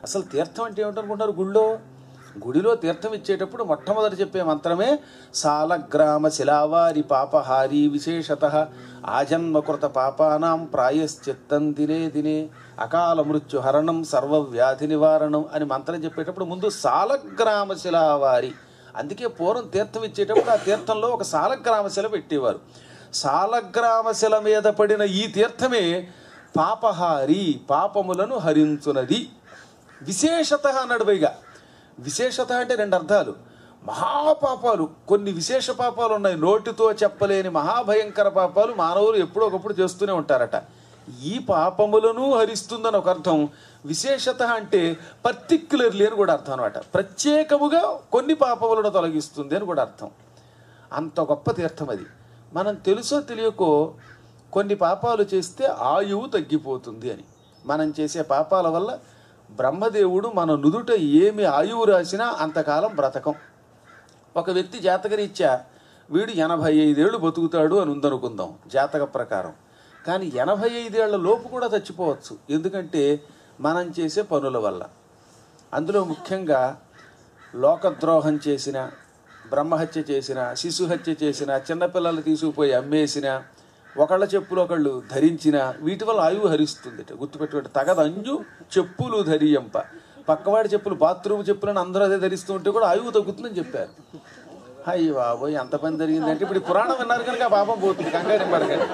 అసలు తీర్థం అంటే ఏమిటనుకుంటారు గుళ్ళో గుడిలో తీర్థం ఇచ్చేటప్పుడు మొట్టమొదటి చెప్పే మంత్రమే సాలగ్రామ శిలావారి పాపహారి విశేషత ఆజన్మకృత పాపానాం ప్రాయశ్చిత్తం దినే దినే అకాల మృత్యు హరణం సర్వవ్యాధి నివారణం అని మంత్రం చెప్పేటప్పుడు ముందు సాలగ్రామ శిలావారి అందుకే పూర్వం తీర్థం ఇచ్చేటప్పుడు ఆ తీర్థంలో ఒక సాలగ్రామ శిల పెట్టేవారు సాలగ్రామ శిల మీద పడిన ఈ తీర్థమే పాపహారి పాపములను హరించునది విశేషత అన్నాడు పైగా విశేషత అంటే రెండు అర్థాలు మహాపాపాలు కొన్ని విశేష పాపాలు ఉన్నాయి నోటితో చెప్పలేని మహాభయంకర పాపాలు మానవులు ఎప్పుడో ఒకప్పుడు చేస్తూనే ఉంటారట ఈ పాపములను హరిస్తుందని ఒక అర్థం విశేషత అంటే పర్టిక్యులర్లీ అని కూడా అర్థం అనమాట ప్రత్యేకముగా కొన్ని పాపములను తొలగిస్తుంది అని కూడా అర్థం అంత గొప్ప తీర్థం అది మనం తెలుసో తెలియకో కొన్ని పాపాలు చేస్తే ఆయువు తగ్గిపోతుంది అని మనం చేసే పాపాల వల్ల బ్రహ్మదేవుడు మన నుదుట ఏమి ఆయువు రాసినా అంతకాలం బ్రతకం ఒక వ్యక్తి జాతకరీత్యా వీడు ఎనభై ఐదేళ్ళు బతుకుతాడు అని ఉందనుకుందాం జాతక ప్రకారం కానీ ఎనభై ఐదేళ్ల లోపు కూడా చచ్చిపోవచ్చు ఎందుకంటే మనం చేసే పనుల వల్ల అందులో ముఖ్యంగా లోకద్రోహం చేసిన బ్రహ్మహత్య చేసిన శిశుహత్య చేసిన చిన్నపిల్లలు తీసుకుపోయి అమ్మేసిన ఒకళ్ళ చెప్పులు ఒకళ్ళు ధరించిన వీటి వల్ల ఆయువు హరిస్తుంది గుర్తుపెట్టుకుంటే తగదు అంజు చెప్పులు ధరియంప పక్కవాడి చెప్పులు బాత్రూమ్ చెప్పులను అందరూ అదే ధరిస్తూ ఉంటే కూడా ఆయువు తగ్గుతుందని చెప్పారు అయ్యి బాబోయ్ ఎంత పని జరిగిందంటే ఇప్పుడు ఈ పురాణం విన్నారు కనుక ఆ పాపం పోతుంది కంగారు పడకండి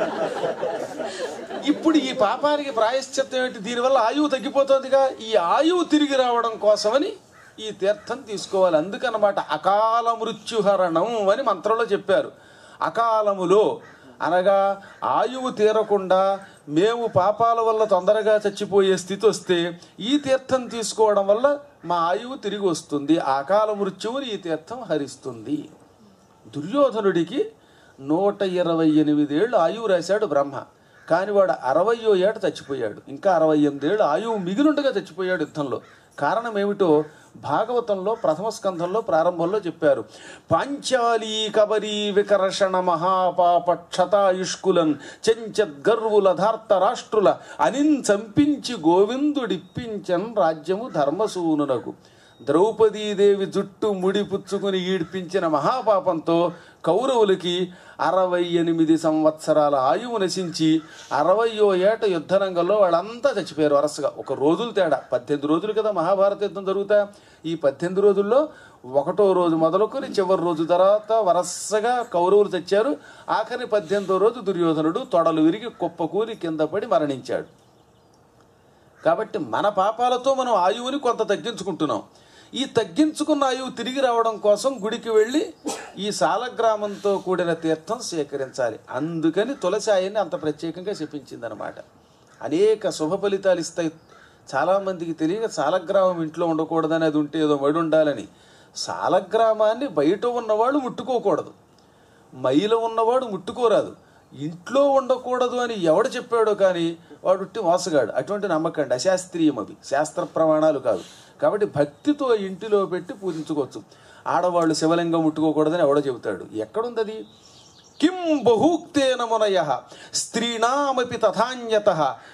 ఇప్పుడు ఈ పాపానికి ప్రాయశ్చిత్తం ఏంటి దీనివల్ల ఆయువు తగ్గిపోతుందిగా ఈ ఆయువు తిరిగి రావడం కోసమని ఈ తీర్థం తీసుకోవాలి అందుకనమాట అకాల మృత్యుహరణం అని మంత్రంలో చెప్పారు అకాలములో అనగా ఆయువు తీరకుండా మేము పాపాల వల్ల తొందరగా చచ్చిపోయే స్థితి వస్తే ఈ తీర్థం తీసుకోవడం వల్ల మా ఆయువు తిరిగి వస్తుంది ఆ అకాల మృత్యువుని ఈ తీర్థం హరిస్తుంది దుర్యోధనుడికి నూట ఇరవై ఎనిమిదేళ్ళు ఆయువు రాశాడు బ్రహ్మ కానీ వాడు అరవయో ఏట చచ్చిపోయాడు ఇంకా అరవై ఎనిమిదేళ్ళు ఆయువు మిగిలుండగా చచ్చిపోయాడు యుద్ధంలో కారణం ఏమిటో భాగవతంలో ప్రథమ స్కంధంలో ప్రారంభంలో చెప్పారు పాంచాలీ కబరీ వికర్షణ మహాపాప క్షతాయుష్కులన్ చెంచద్గర్వుల ధార్త రాష్ట్రుల అనిన్ చంపించి గోవిందుడిప్పించన్ రాజ్యము ధర్మసూనునకు ద్రౌపదీదేవి జుట్టు ముడిపుచ్చుకుని ఈడ్పించిన మహాపాపంతో కౌరవులకి అరవై ఎనిమిది సంవత్సరాల ఆయువు నశించి అరవయో ఏట యుద్ధరంగంలో వాళ్ళంతా చచ్చిపోయారు వరుసగా ఒక రోజులు తేడా పద్దెనిమిది రోజులు కదా మహాభారత యుద్ధం జరుగుతా ఈ పద్దెనిమిది రోజుల్లో ఒకటో రోజు మొదలుకొని చివరి రోజు తర్వాత వరుసగా కౌరవులు చచ్చారు ఆఖరి పద్దెనిమిదో రోజు దుర్యోధనుడు తొడలు విరిగి కుప్పకూలి కింద పడి మరణించాడు కాబట్టి మన పాపాలతో మనం ఆయువుని కొంత తగ్గించుకుంటున్నాం ఈ తగ్గించుకున్న ఆయువు తిరిగి రావడం కోసం గుడికి వెళ్ళి ఈ సాలగ్రామంతో కూడిన తీర్థం సేకరించాలి అందుకని తులసి ఆయన్ని అంత ప్రత్యేకంగా చెప్పించిందనమాట అనేక శుభ ఫలితాలు ఇస్తాయి చాలామందికి తెలియక సాలగ్రామం ఇంట్లో ఉండకూడదని అది ఉంటే ఏదో మడి ఉండాలని సాలగ్రామాన్ని బయట ఉన్నవాళ్ళు ముట్టుకోకూడదు మైల ఉన్నవాడు ముట్టుకోరాదు ఇంట్లో ఉండకూడదు అని ఎవడు చెప్పాడో కానీ వాడు ఉట్టి మోసగాడు అటువంటి నమ్మకండి అశాస్త్రీయం అవి శాస్త్ర ప్రమాణాలు కాదు కాబట్టి భక్తితో ఇంటిలో పెట్టి పూజించుకోవచ్చు ఆడవాళ్ళు శివలింగం ముట్టుకోకూడదని ఎవడో చెబుతాడు ఎక్కడుంది అది కిం బహూక్తేన మునయ స్త్రీణామపి తథాన్యత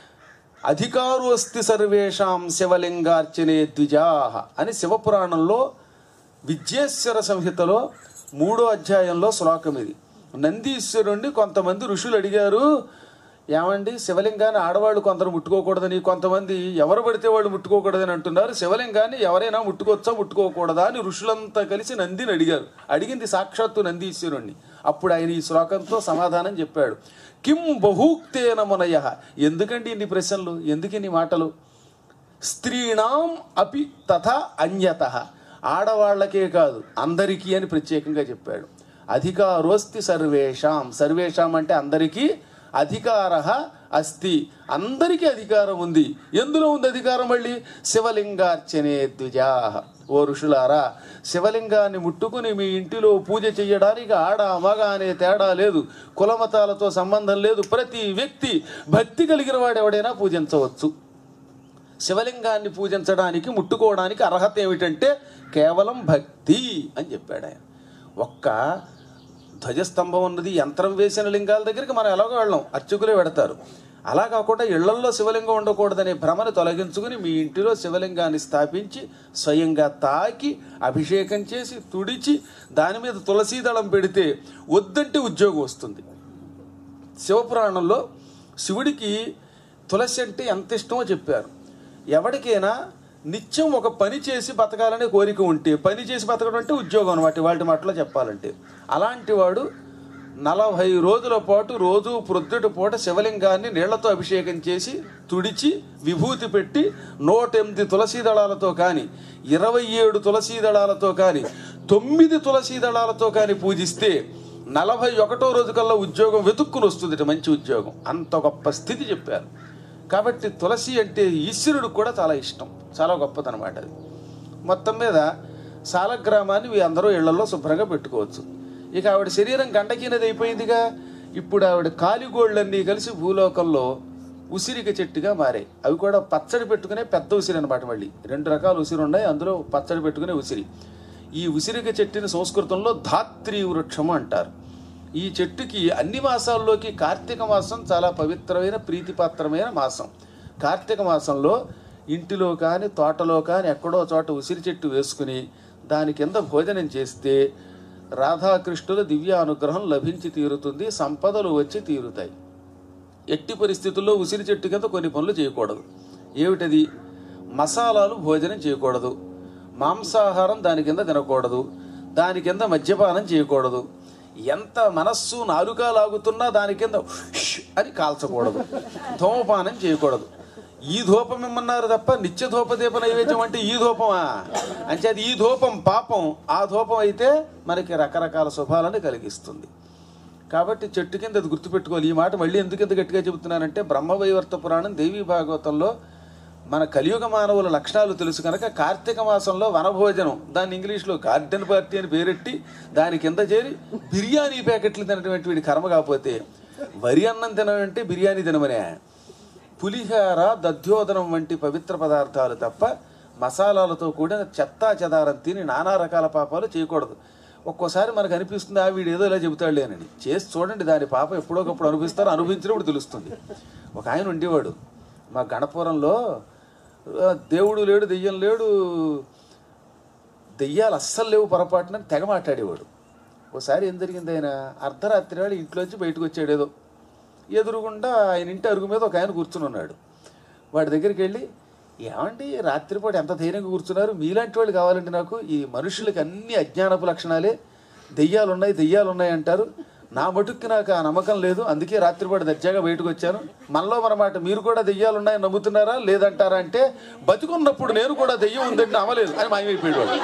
అధికారోస్తి సర్వేషాం శివలింగార్చనే ద్విజాహ అని శివపురాణంలో విద్యేశ్వర సంహితలో మూడో అధ్యాయంలో శ్లోకం ఇది నందీశ్వరుణ్ణి కొంతమంది ఋషులు అడిగారు ఏమండి శివలింగాన్ని ఆడవాళ్ళు కొందరు ముట్టుకోకూడదని కొంతమంది ఎవరు పడితే వాళ్ళు ముట్టుకోకూడదని అంటున్నారు శివలింగాన్ని ఎవరైనా ముట్టుకోవచ్చా ముట్టుకోకూడదా అని ఋషులంతా కలిసి నందిని అడిగారు అడిగింది సాక్షాత్తు నందీశ్వరుణ్ణి అప్పుడు ఆయన ఈ శ్లోకంతో సమాధానం చెప్పాడు కిం బహూక్తేన మునయ ఎందుకండి ఇన్ని ప్రశ్నలు ఎందుకు ఇన్ని మాటలు స్త్రీణాం అపి తథ అన్యత ఆడవాళ్లకే కాదు అందరికీ అని ప్రత్యేకంగా చెప్పాడు అధికారోస్తి సర్వేషాం సర్వేషాం అంటే అందరికీ అధికార అస్తి అందరికీ అధికారం ఉంది ఎందులో ఉంది అధికారం మళ్ళీ శివలింగార్చనే ద్విజా ఓ ఋషులారా శివలింగాన్ని ముట్టుకుని మీ ఇంటిలో పూజ చేయడానికి ఆడ మగ అనే తేడా లేదు కులమతాలతో సంబంధం లేదు ప్రతి వ్యక్తి భక్తి కలిగిన వాడు ఎవడైనా పూజించవచ్చు శివలింగాన్ని పూజించడానికి ముట్టుకోవడానికి అర్హత ఏమిటంటే కేవలం భక్తి అని చెప్పాడు ఆయన ఒక్క ధ్వజస్తంభం ఉన్నది యంత్రం వేసిన లింగాల దగ్గరికి మనం ఎలాగో వెళ్ళాం అర్చకులే పెడతారు అలా కాకుండా ఇళ్లల్లో శివలింగం ఉండకూడదనే భ్రమను తొలగించుకుని మీ ఇంటిలో శివలింగాన్ని స్థాపించి స్వయంగా తాకి అభిషేకం చేసి తుడిచి దాని మీద తులసీ దళం పెడితే వద్దంటే ఉద్యోగం వస్తుంది శివపురాణంలో శివుడికి తులసి అంటే ఎంత ఇష్టమో చెప్పారు ఎవరికైనా నిత్యం ఒక పని చేసి బతకాలనే కోరిక ఉంటే పని చేసి బతకడం అంటే ఉద్యోగం అనమాట వాటి మాటలో చెప్పాలంటే అలాంటి వాడు నలభై రోజుల పాటు రోజు ప్రొద్దుట పూట శివలింగాన్ని నీళ్లతో అభిషేకం చేసి తుడిచి విభూతి పెట్టి నూట ఎనిమిది తులసీ దళాలతో కానీ ఇరవై ఏడు తులసీ దళాలతో కానీ తొమ్మిది తులసీ దళాలతో కానీ పూజిస్తే నలభై ఒకటో రోజు కల్లా ఉద్యోగం వెతుక్కుని వస్తుంది మంచి ఉద్యోగం అంత గొప్ప స్థితి చెప్పారు కాబట్టి తులసి అంటే ఈశ్వరుడికి కూడా చాలా ఇష్టం చాలా గొప్పదనమాట అది మొత్తం మీద సాలగ్రామాన్ని మీ అందరూ ఇళ్లలో శుభ్రంగా పెట్టుకోవచ్చు ఇక ఆవిడ శరీరం గండకినది అయిపోయిందిగా ఇప్పుడు ఆవిడ కాలిగోళ్ళన్నీ కలిసి భూలోకంలో ఉసిరిక చెట్టుగా మారాయి అవి కూడా పచ్చడి పెట్టుకునే పెద్ద ఉసిరి అనమాట మళ్ళీ రెండు రకాల ఉసిరి ఉన్నాయి అందులో పచ్చడి పెట్టుకునే ఉసిరి ఈ ఉసిరిక చెట్టుని సంస్కృతంలో ధాత్రి వృక్షము అంటారు ఈ చెట్టుకి అన్ని మాసాల్లోకి కార్తీక మాసం చాలా పవిత్రమైన ప్రీతిపాత్రమైన మాసం కార్తీక మాసంలో ఇంటిలో కానీ తోటలో కానీ ఎక్కడో చోట ఉసిరి చెట్టు వేసుకుని దాని కింద భోజనం చేస్తే రాధాకృష్ణుల దివ్య అనుగ్రహం లభించి తీరుతుంది సంపదలు వచ్చి తీరుతాయి ఎట్టి పరిస్థితుల్లో ఉసిరి చెట్టు కింద కొన్ని పనులు చేయకూడదు ఏమిటది మసాలాలు భోజనం చేయకూడదు మాంసాహారం దాని కింద తినకూడదు దాని కింద మద్యపానం చేయకూడదు ఎంత మనస్సు నాలుక లాగుతున్నా దాని కింద ష్ అని కాల్చకూడదు ధూమపానం చేయకూడదు ఈ ధూపం ఇమ్మన్నారు తప్ప నిత్య ధూపదీప నైవేద్యం అంటే ఈ ధూపమా అంటే అది ఈ ధూపం పాపం ఆ ధూపం అయితే మనకి రకరకాల శుభాలను కలిగిస్తుంది కాబట్టి చెట్టు కింద అది గుర్తుపెట్టుకోవాలి ఈ మాట మళ్ళీ ఎందుకు ఎంత గట్టిగా చెబుతున్నానంటే బ్రహ్మవైవర్త పురాణం దేవీ భాగవతంలో మన కలియుగ మానవుల లక్షణాలు తెలుసు కనుక కార్తీక మాసంలో వనభోజనం దాన్ని ఇంగ్లీష్లో గార్డెన్ పార్టీ అని పేరెట్టి దాని కింద చేరి బిర్యానీ ప్యాకెట్లు తినటువంటి వీడి కర్మ కాకపోతే వరి అన్నం తినమంటే బిర్యానీ తినమనే పులిహార దధ్యోదనం వంటి పవిత్ర పదార్థాలు తప్ప మసాలాలతో కూడిన చెత్తా చెదారం తిని నానా రకాల పాపాలు చేయకూడదు ఒక్కోసారి మనకు అనిపిస్తుంది ఆ వీడు ఏదో ఇలా చెబుతాడులే అని చేసి చూడండి దాని పాప ఎప్పుడోకప్పుడు అనుభవిస్తారు అనుభవించినప్పుడు తెలుస్తుంది ఒక ఆయన ఉండేవాడు మా గణపురంలో ఆ, దేవుడు లేడు దెయ్యం లేడు దెయ్యాలు అస్సలు లేవు పొరపాటున తెగ మాట్లాడేవాడు ఒకసారి ఏం జరిగింది ఆయన అర్ధరాత్రి వేళ ఇంట్లోంచి బయటకు వచ్చాడు ఏదో ఎదురుగుండా ఆయన ఇంటి అరుగు మీద ఒక ఆయన కూర్చుని ఉన్నాడు వాడి దగ్గరికి వెళ్ళి ఏమండి రాత్రిపూట ఎంత ధైర్యంగా కూర్చున్నారు మీలాంటి వాళ్ళు కావాలంటే నాకు ఈ మనుషులకి అన్ని అజ్ఞానపు లక్షణాలే దెయ్యాలు ఉన్నాయి దెయ్యాలు ఉన్నాయి అంటారు నా మటుక్కి నాకు ఆ నమ్మకం లేదు అందుకే రాత్రిపూట దర్జాగా బయటకు వచ్చాను మనలో మన మాట మీరు కూడా దెయ్యాలు ఉన్నాయని నమ్ముతున్నారా లేదంటారా అంటే బతికున్నప్పుడు నేను కూడా దెయ్యం ఉందంటే అమలేదు అని మాయమైపోయాడు వాడు.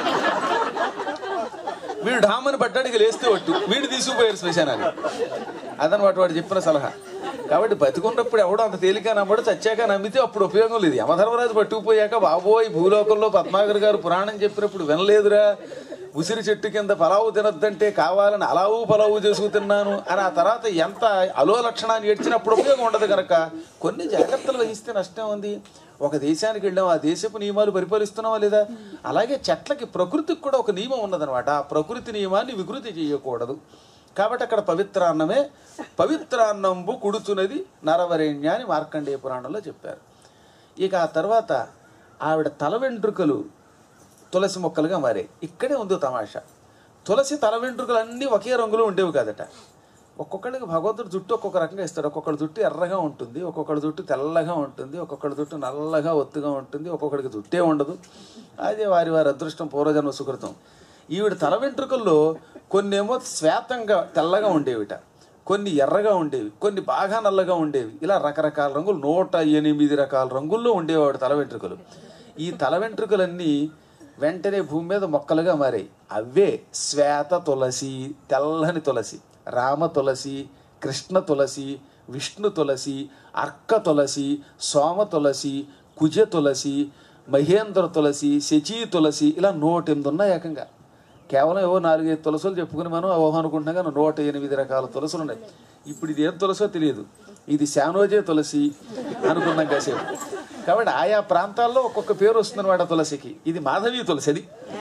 వీడు డామని పడ్డానికి లేస్తే ఒట్టు వీడు తీసుకుపోయారు శ్మశానాన్ని అదనమాట వాడు చెప్పిన సలహా కాబట్టి బతికున్నప్పుడు ఎవడో అంత తేలిక నమ్మడు చచ్చాక నమ్మితే అప్పుడు ఉపయోగం లేదు యమధర్మరాజు పట్టుకుపోయాక బాబోయ్ భూలోకంలో పద్మాగర్ గారు పురాణం చెప్పినప్పుడు వినలేదురా ఉసిరి చెట్టు కింద పలావు తినొద్దంటే కావాలని అలావు పలావు చేసుకు తిన్నాను అని ఆ తర్వాత ఎంత అలో లక్షణాన్ని ఏడ్చినప్పుడు ఉపయోగం ఉండదు కనుక కొన్ని జాగ్రత్తలు వహిస్తే నష్టం ఉంది ఒక దేశానికి వెళ్ళాం ఆ దేశపు నియమాలు పరిపాలిస్తున్నావా లేదా అలాగే చెట్లకి ప్రకృతికి కూడా ఒక నియమం ఉన్నదనమాట ఆ ప్రకృతి నియమాన్ని వికృతి చేయకూడదు కాబట్టి అక్కడ పవిత్రాన్నమే పవిత్రాన్నంబు కుడుతున్నది నరవరేణ్య అని మార్కండేయ పురాణంలో చెప్పారు ఇక ఆ తర్వాత ఆవిడ తల వెంట్రుకలు తులసి మొక్కలుగా మారాయి ఇక్కడే ఉంది తమాషా తులసి తల వెంట్రుకలు అన్నీ ఒకే రంగులో ఉండేవి కాదట ఒక్కొక్కడికి భగవంతుడు జుట్టు ఒక్కొక్క రకంగా ఇస్తాడు ఒక్కొక్కడి జుట్టు ఎర్రగా ఉంటుంది ఒక్కొక్కడి జుట్టు తెల్లగా ఉంటుంది ఒక్కొక్కడి జుట్టు నల్లగా ఒత్తుగా ఉంటుంది ఒక్కొక్కడికి జుట్టే ఉండదు అదే వారి వారి అదృష్టం పూర్వజన్మ సుకృతం ఈవిడ తల వెంట్రుకల్లో కొన్నేమో శ్వేతంగా తెల్లగా ఉండేవిట కొన్ని ఎర్రగా ఉండేవి కొన్ని బాగా నల్లగా ఉండేవి ఇలా రకరకాల రంగులు నూట ఎనిమిది రకాల రంగుల్లో ఉండేవాడు తల వెంట్రుకలు ఈ తల వెంట్రుకలన్నీ వెంటనే భూమి మీద మొక్కలుగా మారాయి అవే శ్వేత తులసి తెల్లని తులసి రామ తులసి కృష్ణ తులసి విష్ణు తులసి అర్క తులసి సోమ తులసి కుజ తులసి మహేంద్ర తులసి శచీ తులసి ఇలా నూట ఎనిమిది ఉన్నాయి ఏకంగా కేవలం ఏవో నాలుగైదు తులసులు చెప్పుకుని మనం ఓహో అనుకుంటున్నాం కానీ నూట ఎనిమిది రకాల తులసులు ఉన్నాయి ఇప్పుడు ఇది ఏం తులసో తెలియదు ఇది శానోజే తులసి అనుకున్నాం కాసేపు కాబట్టి ఆయా ప్రాంతాల్లో ఒక్కొక్క పేరు వస్తుందన్నమాట తులసికి ఇది మాధవి తులసి అది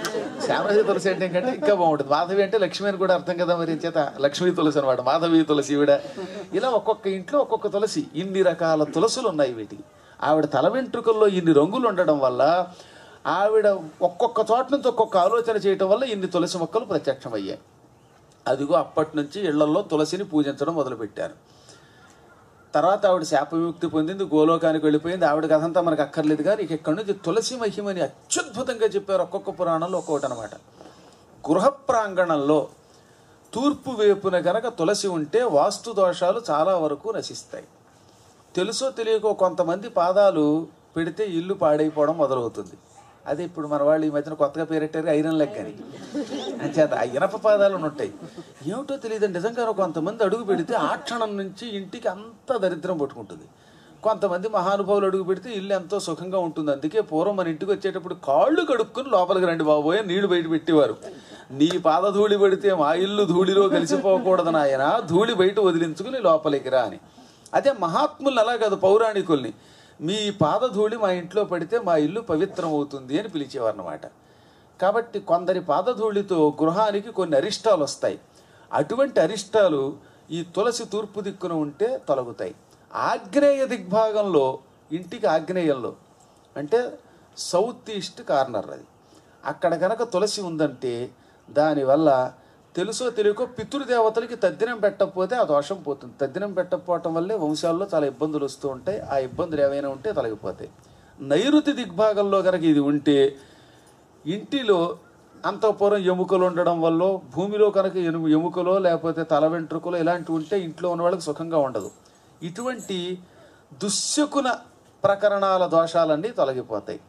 శ్యామరాజ తులసి అంటే ఏంటంటే ఇంకా బాగుంటుంది మాధవి అంటే లక్ష్మి అని కూడా అర్థం కదా మరి చేత లక్ష్మీ తులసి అనమాట మాధవి తులసి ఈవిడ ఇలా ఒక్కొక్క ఇంట్లో ఒక్కొక్క తులసి ఇన్ని రకాల తులసులు ఉన్నాయి వీటికి ఆవిడ తల వెంట్రుకల్లో ఇన్ని రంగులు ఉండడం వల్ల ఆవిడ ఒక్కొక్క చోట నుంచి ఒక్కొక్క ఆలోచన చేయటం వల్ల ఇన్ని తులసి మొక్కలు ప్రత్యక్షమయ్యాయి అదిగో అప్పటి నుంచి ఇళ్లలో తులసిని పూజించడం మొదలుపెట్టారు తర్వాత ఆవిడ శాప విముక్తి పొందింది గోలోకానికి వెళ్ళిపోయింది ఆవిడ కథంతా మనకు అక్కర్లేదు కానీ ఇక ఇక్కడి నుంచి తులసి మహిమని అత్యద్భుతంగా చెప్పారు ఒక్కొక్క పురాణంలో ఒక్కొక్కటి అనమాట గృహ ప్రాంగణంలో తూర్పు వైపున గనక తులసి ఉంటే వాస్తు దోషాలు చాలా వరకు నశిస్తాయి తెలుసో తెలియకో కొంతమంది పాదాలు పెడితే ఇల్లు పాడైపోవడం మొదలవుతుంది అదే ఇప్పుడు మన వాళ్ళు ఈ మధ్యన కొత్తగా పేరెట్టారు ఐరన్ లెగ్ అని అంచేత ఆ ఇనప పాదాలు అని ఉంటాయి ఏమిటో తెలియదండి నిజంగా కొంతమంది అడుగు పెడితే ఆ క్షణం నుంచి ఇంటికి అంత దరిద్రం పట్టుకుంటుంది కొంతమంది మహానుభావులు అడుగు పెడితే ఇల్లు ఎంతో సుఖంగా ఉంటుంది అందుకే పూర్వం మన ఇంటికి వచ్చేటప్పుడు కాళ్ళు కడుక్కుని లోపలికి రండి బాబోయే నీళ్లు బయట పెట్టేవారు నీ పాద ధూళి పడితే మా ఇల్లు ధూళిలో కలిసిపోకూడదు నాయన ధూళి బయట వదిలించుకుని లోపలికి రా అని అదే మహాత్ములు అలా కాదు పౌరాణికుల్ని మీ పాదధూళి మా ఇంట్లో పడితే మా ఇల్లు పవిత్రం అవుతుంది అని పిలిచేవారు అన్నమాట కాబట్టి కొందరి పాదధూళితో గృహానికి కొన్ని అరిష్టాలు వస్తాయి అటువంటి అరిష్టాలు ఈ తులసి తూర్పు దిక్కున ఉంటే తొలగుతాయి ఆగ్నేయ దిగ్భాగంలో ఇంటికి ఆగ్నేయంలో అంటే సౌత్ ఈస్ట్ కార్నర్ అది అక్కడ కనుక తులసి ఉందంటే దానివల్ల తెలుసో తెలియకో పితృదేవతలకి తద్దినం పెట్టకపోతే ఆ దోషం పోతుంది తద్దినం పెట్టకపోవటం వల్లే వంశాల్లో చాలా ఇబ్బందులు వస్తూ ఉంటాయి ఆ ఇబ్బందులు ఏమైనా ఉంటే తొలగిపోతాయి నైరుతి దిగ్భాగంలో కనుక ఇది ఉంటే ఇంటిలో అంతఃపురం ఎముకలు ఉండడం వల్ల భూమిలో కనుక ఎను ఎముకలో లేకపోతే తల వెంట్రుకలో ఇలాంటివి ఉంటే ఇంట్లో ఉన్న వాళ్ళకి సుఖంగా ఉండదు ఇటువంటి దుశ్శకున ప్రకరణాల దోషాలన్నీ తొలగిపోతాయి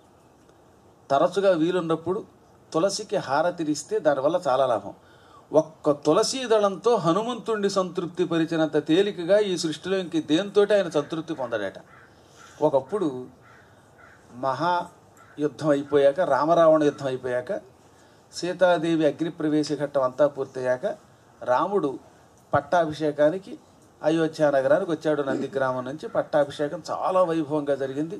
తరచుగా వీలున్నప్పుడు తులసికి హారతిరిస్తే దానివల్ల చాలా లాభం ఒక్క తులసీ దళంతో హనుమంతుణ్ణి సంతృప్తి పరిచినంత తేలికగా ఈ సృష్టిలో ఇంక దేంతోటి ఆయన సంతృప్తి పొందడట ఒకప్పుడు మహా యుద్ధం అయిపోయాక రామరావణ యుద్ధం అయిపోయాక సీతాదేవి అగ్నిప్రవేశ ఘట్టం అంతా పూర్తయ్యాక రాముడు పట్టాభిషేకానికి అయోధ్య నగరానికి వచ్చాడు నందిగ్రామం నుంచి పట్టాభిషేకం చాలా వైభవంగా జరిగింది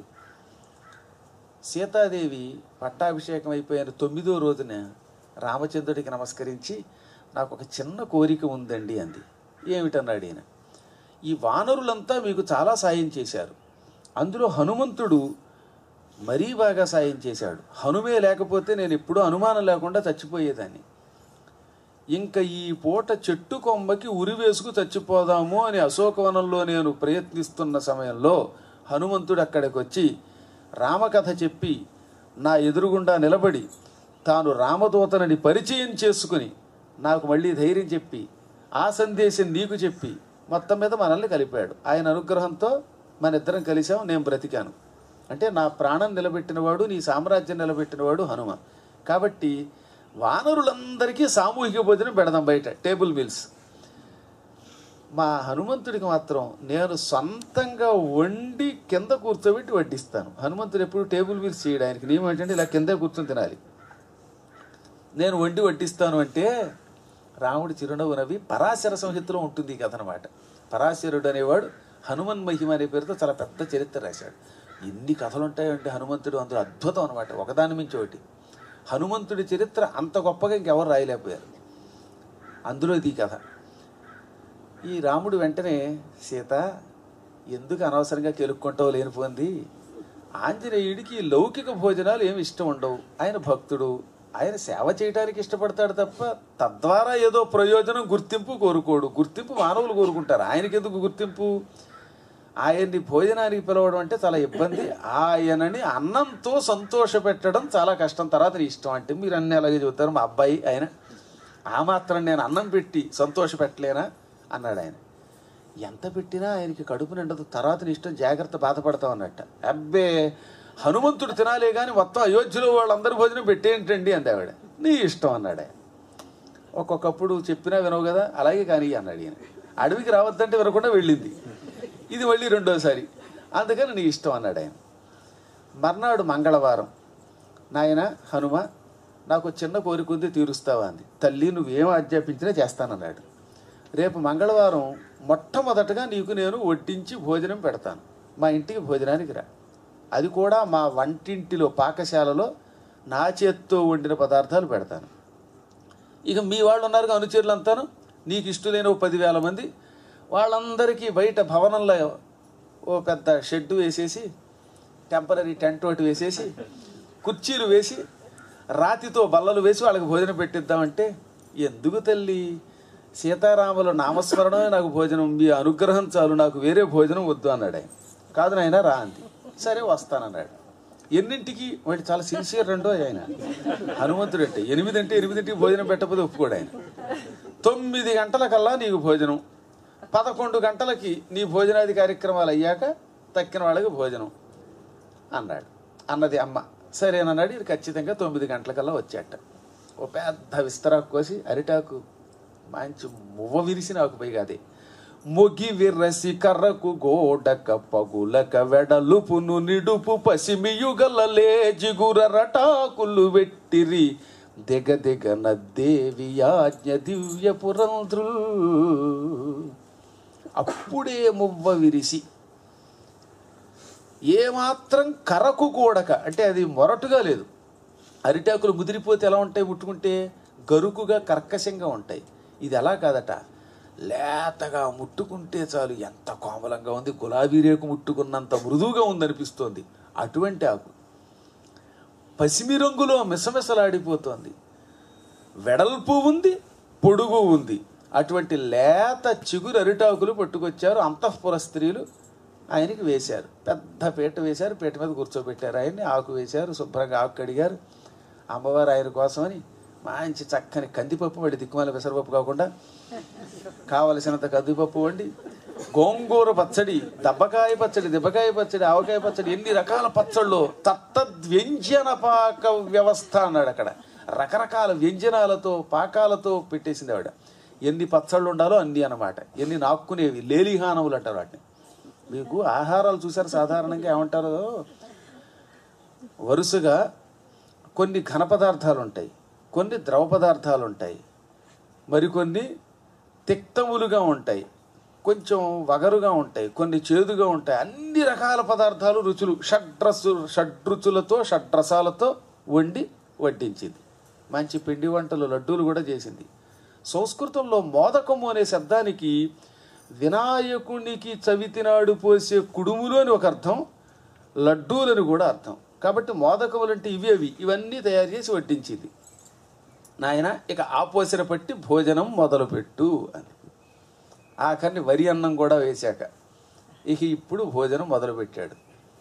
సీతాదేవి పట్టాభిషేకం అయిపోయిన తొమ్మిదో రోజున రామచంద్రుడికి నమస్కరించి నాకు ఒక చిన్న కోరిక ఉందండి అంది ఏమిటన్నాడు ఈయన ఈ వానరులంతా మీకు చాలా సాయం చేశారు అందులో హనుమంతుడు మరీ బాగా సాయం చేశాడు హనుమే లేకపోతే నేను ఎప్పుడూ అనుమానం లేకుండా చచ్చిపోయేదాన్ని ఇంకా ఈ పూట చెట్టు కొమ్మకి ఉరి వేసుకు చచ్చిపోదాము అని అశోకవనంలో నేను ప్రయత్నిస్తున్న సమయంలో హనుమంతుడు అక్కడికి వచ్చి రామకథ చెప్పి నా ఎదురుగుండా నిలబడి తాను రామదూతనని పరిచయం చేసుకుని నాకు మళ్ళీ ధైర్యం చెప్పి ఆ సందేశం నీకు చెప్పి మొత్తం మీద మనల్ని కలిపాడు ఆయన అనుగ్రహంతో మన ఇద్దరం కలిసాం నేను బ్రతికాను అంటే నా ప్రాణం నిలబెట్టినవాడు నీ సామ్రాజ్యం నిలబెట్టినవాడు హనుమ కాబట్టి వానరులందరికీ సామూహిక భోజనం పెడదాం బయట టేబుల్ మీల్స్ మా హనుమంతుడికి మాత్రం నేను సొంతంగా వండి కింద కూర్చోబెట్టి వడ్డిస్తాను హనుమంతుడు ఎప్పుడు టేబుల్ మీల్స్ చేయడు ఆయనకి నియమం ఏంటంటే ఇలా కిందే కూర్చొని తినాలి నేను వండి వడ్డిస్తాను అంటే రాముడి చిరునవ్వు నవ్వి పరాశర సంహితలో ఉంటుంది ఈ కథ అనమాట పరాశరుడు అనేవాడు హనుమన్ మహిమ అనే పేరుతో చాలా పెద్ద చరిత్ర రాశాడు ఎన్ని కథలు ఉంటాయంటే హనుమంతుడు అందులో అద్భుతం అనమాట ఒకదాని మించి ఒకటి హనుమంతుడి చరిత్ర అంత గొప్పగా ఇంకెవరు రాయలేకపోయారు అందులో ఇది ఈ కథ ఈ రాముడు వెంటనే సీత ఎందుకు అనవసరంగా కెలుక్కుంటావు లేనిపోంది ఆంజనేయుడికి ఈ లౌకిక భోజనాలు ఏమి ఇష్టం ఉండవు ఆయన భక్తుడు ఆయన సేవ చేయడానికి ఇష్టపడతాడు తప్ప తద్వారా ఏదో ప్రయోజనం గుర్తింపు కోరుకోడు గుర్తింపు మానవులు కోరుకుంటారు ఆయనకి ఎందుకు గుర్తింపు ఆయన్ని భోజనానికి పిలవడం అంటే చాలా ఇబ్బంది ఆయనని అన్నంతో సంతోష పెట్టడం చాలా కష్టం తర్వాత నీ ఇష్టం అంటే మీరు అన్ని అలాగే చెబుతారు మా అబ్బాయి ఆయన ఆ మాత్రం నేను అన్నం పెట్టి సంతోష పెట్టలేనా అన్నాడు ఆయన ఎంత పెట్టినా ఆయనకి కడుపు నిండదు తర్వాత నీ ఇష్టం జాగ్రత్త బాధపడతావు అన్నట్ట అబ్బే హనుమంతుడు తినాలే కానీ మొత్తం అయోధ్యలో వాళ్ళందరూ భోజనం పెట్టేంటండి అంది ఆవిడ నీ ఇష్టం అన్నాడు ఆయన ఒక్కొక్కప్పుడు చెప్పినా వినవు కదా అలాగే కానీ అన్నాడు ఈయన అడవికి రావద్దంటే వినకుండా వెళ్ళింది ఇది మళ్ళీ రెండోసారి అందుకని నీ ఇష్టం అన్నాడు ఆయన మర్నాడు మంగళవారం నాయన హనుమ నాకు చిన్న కోరిక ఉంది తీరుస్తావా అంది తల్లి నువ్వేం ఆజ్ఞాపించినా చేస్తానన్నాడు రేపు మంగళవారం మొట్టమొదటగా నీకు నేను వడ్డించి భోజనం పెడతాను మా ఇంటికి భోజనానికి రా అది కూడా మా వంటింటిలో పాకశాలలో నా చేత్తో వండిన పదార్థాలు పెడతాను ఇక మీ వాళ్ళు ఉన్నారు అనుచరులు అంతాను నీకు ఇష్టలైన ఓ పదివేల మంది వాళ్ళందరికీ బయట భవనంలో ఓ పెద్ద షెడ్ వేసేసి టెంపరీ టెంట్ ఒకటి వేసేసి కుర్చీలు వేసి రాతితో బల్లలు వేసి వాళ్ళకి భోజనం పెట్టిద్దామంటే ఎందుకు తల్లి సీతారాముల నామస్మరణమే నాకు భోజనం మీ అనుగ్రహం చాలు నాకు వేరే భోజనం వద్దు అన్నాడు ఆయన కాదు నాయన రా అంది సరే వస్తానన్నాడు ఎన్నింటికి వాడు చాలా సిన్సియర్ రెండో ఆయన హనుమంతుడు అంటే ఎనిమిది అంటే ఎనిమిదింటికి భోజనం పెట్టకపోతే ఒప్పుకోడు ఆయన తొమ్మిది గంటలకల్లా నీకు భోజనం పదకొండు గంటలకి నీ భోజనాది కార్యక్రమాలు అయ్యాక తక్కిన వాళ్ళకి భోజనం అన్నాడు అన్నది అమ్మ సరేనన్నాడు ఇది ఖచ్చితంగా తొమ్మిది గంటలకల్లా వచ్చాట ఓ పెద్ద విస్తరాకు కోసి అరిటాకు మంచి మువ్వ విరిసి నాకు పైగా అదే మొగి విర్రసి కర్రకు గోడక పగులక వెడలుపును నిడుపు పసిమియుగలలే జిగుర రటాకులు వెట్టిరి దిగ దిగ నద్దేవి యాజ్ఞ దివ్య పురంధ్రుల్ అప్పుడే మువ్వ విరిసి ఏమాత్రం కరకు కూడక అంటే అది మొరటుగా లేదు అరిటాకులు ముదిరిపోతే ఎలా ఉంటాయి ముట్టుకుంటే గరుకుగా కర్కశంగా ఉంటాయి ఇది ఎలా కాదట లేతగా ముట్టుకుంటే చాలు ఎంత కోమలంగా ఉంది గులాబీ రేకు ముట్టుకున్నంత మృదువుగా ఉందనిపిస్తోంది అటువంటి ఆకు పసిమి రంగులో మిసమిసలాడిపోతోంది వెడల్పు ఉంది పొడుగు ఉంది అటువంటి లేత చిగురు అరిటాకులు పట్టుకొచ్చారు అంతఃపుర స్త్రీలు ఆయనకి వేశారు పెద్ద పీట వేశారు పీట మీద కూర్చోబెట్టారు ఆయన్ని ఆకు వేశారు శుభ్రంగా ఆకు కడిగారు అమ్మవారు ఆయన కోసమని మంచి చక్కని కందిపప్పు వాడి దిక్కుమాల పెసరపప్పు కాకుండా కావలసినంత కందిపప్పు వండి గోంగూర పచ్చడి దబ్బకాయ పచ్చడి దెబ్బకాయ పచ్చడి ఆవకాయ పచ్చడి ఎన్ని రకాల పచ్చళ్ళు తత్తద్వ్యంజన పాక వ్యవస్థ అన్నాడు అక్కడ రకరకాల వ్యంజనాలతో పాకాలతో పెట్టేసింది ఆవిడ ఎన్ని పచ్చళ్ళు ఉండాలో అన్ని అన్నమాట ఎన్ని నాక్కునేవి లేలిహానములు అంటారు వాటిని మీకు ఆహారాలు చూసారు సాధారణంగా ఏమంటారో వరుసగా కొన్ని ఘన పదార్థాలు ఉంటాయి కొన్ని ద్రవ పదార్థాలు ఉంటాయి మరికొన్ని తిక్తములుగా ఉంటాయి కొంచెం వగరుగా ఉంటాయి కొన్ని చేదుగా ఉంటాయి అన్ని రకాల పదార్థాలు రుచులు షడ్రసు షడ్రుచులతో షడ్రసాలతో వండి వడ్డించింది మంచి పిండి వంటలు లడ్డూలు కూడా చేసింది సంస్కృతంలో మోదకము అనే శబ్దానికి వినాయకునికి చవితినాడు పోసే కుడుములు అని ఒక అర్థం లడ్డూలని కూడా అర్థం కాబట్టి మోదకములు అంటే ఇవి అవి ఇవన్నీ తయారు చేసి వడ్డించింది నాయన ఇక ఆపోసన పట్టి భోజనం మొదలుపెట్టు అని ఆఖరిని వరి అన్నం కూడా వేశాక ఇక ఇప్పుడు భోజనం మొదలుపెట్టాడు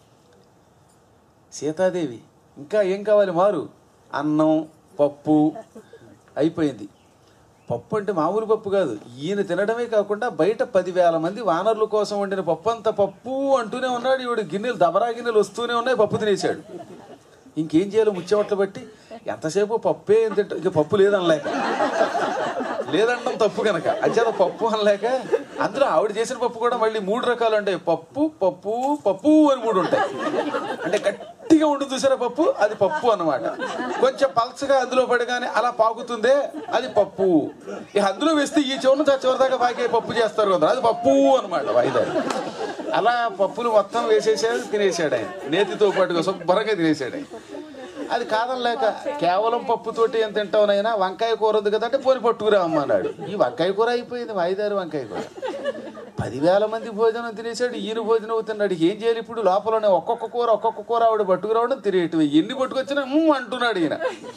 సీతాదేవి ఇంకా ఏం కావాలి మారు అన్నం పప్పు అయిపోయింది పప్పు అంటే మామూలు పప్పు కాదు ఈయన తినడమే కాకుండా బయట పదివేల మంది వానరుల కోసం వండిన పప్పు అంత పప్పు అంటూనే ఉన్నాడు ఈవిడ గిన్నెలు దబరా గిన్నెలు వస్తూనే ఉన్నాయి పప్పు తినేశాడు ఇంకేం చేయాలో ముచ్చెవట్లు బట్టి ఎంతసేపు పప్పే ఏం తింటా ఇక పప్పు లేదనలేక లేదంటాం తప్పు కనుక అంచేత పప్పు అనలేక అందులో ఆవిడ చేసిన పప్పు కూడా మళ్ళీ మూడు రకాలు ఉంటాయి పప్పు పప్పు పప్పు అని మూడు ఉంటాయి అంటే గట్టిగా ఉండి చూసారా పప్పు అది పప్పు అన్నమాట కొంచెం పల్చగా అందులో పడగానే అలా పాకుతుందే అది పప్పు ఇక అందులో వేస్తే ఈ చివరి నుంచి ఆ చివరి దాకా పాకే పప్పు చేస్తారు కదా అది పప్పు అనమాట వాయిదారు అలా పప్పులు మొత్తం వేసేసాడు తినేసాడు ఆయన నేతితో పాటుగా శుభ్రంగా తినేసాడు ఆయన అది కాదనలేక కేవలం పప్పుతోటి ఏం తింటావునైనా వంకాయ కూర ఉంది కదా అంటే పోని పట్టుకురా అమ్మన్నాడు ఈ వంకాయ కూర అయిపోయింది వాయిదారు వంకాయ కూర పదివేల మంది భోజనం తినేసాడు ఈయన భోజనం అవుతున్నాడు ఏం చేయాలి ఇప్పుడు లోపలనే ఒక్కొక్క కూర ఒక్కొక్క కూర ఆవిడ పట్టుకురావడం తినేటివి ఎన్ని పట్టుకొచ్చినా "ఉమ్" అంటున్నాడు ఈయన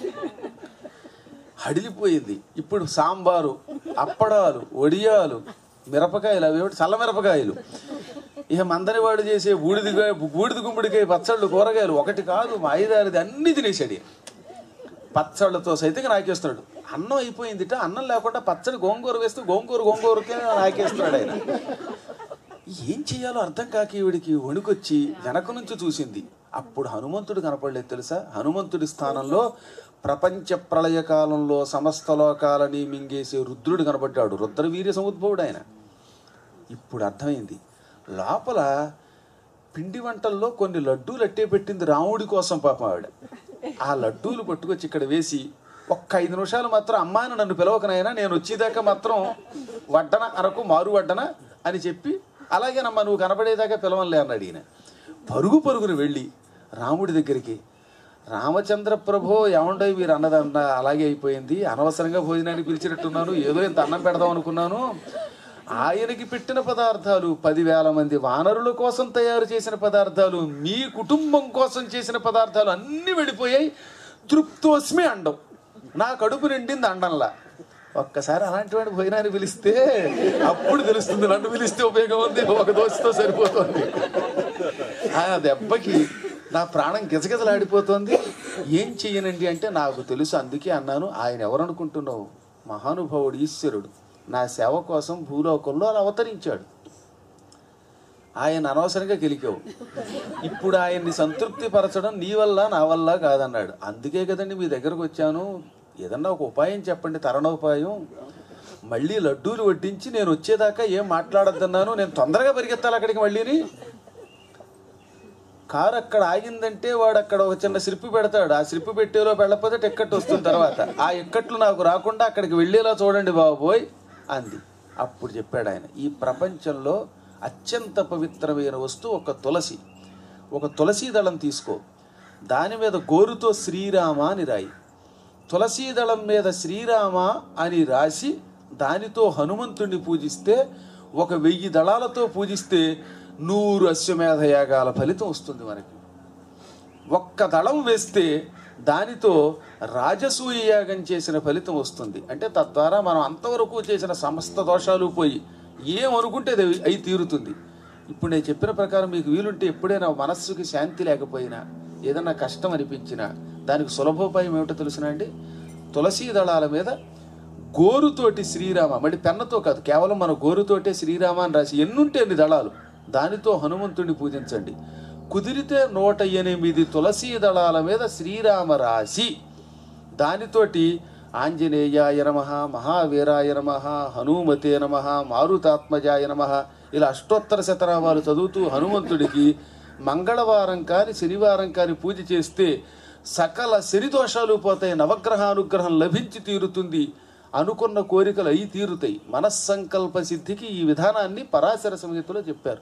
హడిలిపోయింది ఇప్పుడు సాంబారు అప్పడాలు వడియాలు మిరపకాయలు అవి ఏమిటి చల్ల మిరపకాయలు ఇక మందరివాడు చేసే బూడిదిగా బూడిద గుమ్మడికాయ పచ్చళ్ళు కూరగాయలు ఒకటి కాదు మా ఐదారిది అన్ని తినేసాడు ఈయన. పచ్చళ్ళతో సైతం నాకేస్తున్నాడు అన్నం అయిపోయిందిట అన్నం లేకుండా పచ్చడి గోంగూర వేస్తూ గోంగూర గోంగూరకే నాకేస్తున్నాడు ఆయన ఏం చేయాలో అర్థం కాక ఈవిడికి వణుకొచ్చి వెనక నుంచి చూసింది అప్పుడు హనుమంతుడు కనపడలేదు తెలుసా హనుమంతుడి స్థానంలో ప్రపంచ ప్రళయ కాలంలో సమస్త లోకాలని మింగేసే రుద్రుడు కనబడ్డాడు రుద్రవీర్య సముద్భవుడు ఆయన ఇప్పుడు అర్థమైంది లోపల పిండి వంటల్లో కొన్ని లడ్డూలు అట్టే పెట్టింది రాముడి కోసం పాపం ఆవిడ ఆ లడ్డూలు పట్టుకొచ్చి ఇక్కడ వేసి ఒక్క ఐదు నిమిషాలు మాత్రం అమ్మాని నన్ను పిలవకనైనా నేను వచ్చేదాకా మాత్రం వడ్డన అనకు మారు వడ్డన అని చెప్పి అలాగేనమ్మా నువ్వు కనపడేదాకా పిలవలే అన్నాడు ఈయన పరుగు పరుగును వెళ్ళి రాముడి దగ్గరికి రామచంద్ర ప్రభో ఏమండో మీరు అన్నదన్న అలాగే అయిపోయింది అనవసరంగా భోజనానికి పిలిచినట్టున్నాను ఏదో ఇంత అన్నం పెడదాం అనుకున్నాను ఆయనకి పెట్టిన పదార్థాలు పదివేల మంది వానరుల కోసం తయారు చేసిన పదార్థాలు మీ కుటుంబం కోసం చేసిన పదార్థాలు అన్నీ వెళ్ళిపోయాయి తృప్తోస్మి అండం నా కడుపు నిండింది అండంలా ఒక్కసారి అలాంటి వాడిని భోజనాన్ని పిలిస్తే అప్పుడు తెలుస్తుంది నన్ను పిలిస్తే ఉపయోగం ఉంది ఒక దోశతో సరిపోతుంది ఆ దెబ్బకి నా ప్రాణం గిజగిజలాడిపోతుంది ఏం చెయ్యనండి అంటే నాకు తెలుసు అందుకే అన్నాను ఆయన ఎవరనుకుంటున్నావు మహానుభావుడు ఈశ్వరుడు నా సేవ కోసం భూలోకంలో అలా అవతరించాడు ఆయన అనవసరంగా గెలికావు ఇప్పుడు ఆయన్ని సంతృప్తి పరచడం నీ వల్ల నా వల్ల కాదన్నాడు అందుకే కదండి మీ దగ్గరకు వచ్చాను ఏదన్నా ఒక ఉపాయం చెప్పండి తరణోపాయం మళ్ళీ లడ్డూలు వడ్డించి నేను వచ్చేదాకా ఏం మాట్లాడొద్దన్నాను నేను తొందరగా పరిగెత్తాలి అక్కడికి మళ్ళీని కారు అక్కడ ఆగిందంటే వాడు అక్కడ ఒక చిన్న స్లిప్ పెడతాడు ఆ స్లిప్ పెట్టేలో వెళ్ళకపోతే టిక్కెట్ వస్తుంది తర్వాత ఆ ఇక్కట్లు నాకు రాకుండా అక్కడికి వెళ్ళేలా చూడండి బాబోయ్ అంది అప్పుడు చెప్పాడు ఆయన ఈ ప్రపంచంలో అత్యంత పవిత్రమైన వస్తువు ఒక తులసి ఒక తులసి దళం తీసుకో దాని మీద గోరుతో శ్రీరామ అని రాయి తులసీ దళం మీద శ్రీరామ అని రాసి దానితో హనుమంతుణ్ణి పూజిస్తే ఒక వెయ్యి దళాలతో పూజిస్తే నూరు అశ్వమేధ యాగాల ఫలితం వస్తుంది మనకి ఒక్క దళం వేస్తే దానితో రాజసూయ యాగం చేసిన ఫలితం వస్తుంది అంటే తద్వారా మనం అంతవరకు చేసిన సమస్త దోషాలు పోయి ఏమనుకుంటే అది అయి తీరుతుంది ఇప్పుడు నేను చెప్పిన ప్రకారం మీకు వీలుంటే ఎప్పుడైనా మనస్సుకి శాంతి లేకపోయినా ఏదన్నా కష్టం అనిపించినా దానికి సులభోపాయం ఏమిటో తెలుసునా అండి తులసీ దళాల మీద గోరుతోటి శ్రీరామ మళ్ళీ పెన్నతో కాదు కేవలం మన గోరుతోటే శ్రీరామ అని రాసి ఎన్నుంటే అన్ని దళాలు దానితో హనుమంతుడిని పూజించండి కుదిరితే నూట ఎనిమిది తులసీ దళాల మీద శ్రీరామ రాసి దానితోటి ఆంజనేయాయ నమ మహావీరాయ నమ హనుమతే నమ మారుతాత్మజాయ నమ ఇలా అష్టోత్తర శతనామాలు చదువుతూ హనుమంతుడికి మంగళవారం కాని శనివారం కాని పూజ చేస్తే సకల శని దోషాలు పోతాయి నవగ్రహానుగ్రహం లభించి తీరుతుంది అనుకున్న కోరికలు అయి తీరుతాయి మనస్సంకల్ప సిద్ధికి ఈ విధానాన్ని పరాశర సంహితలో చెప్పారు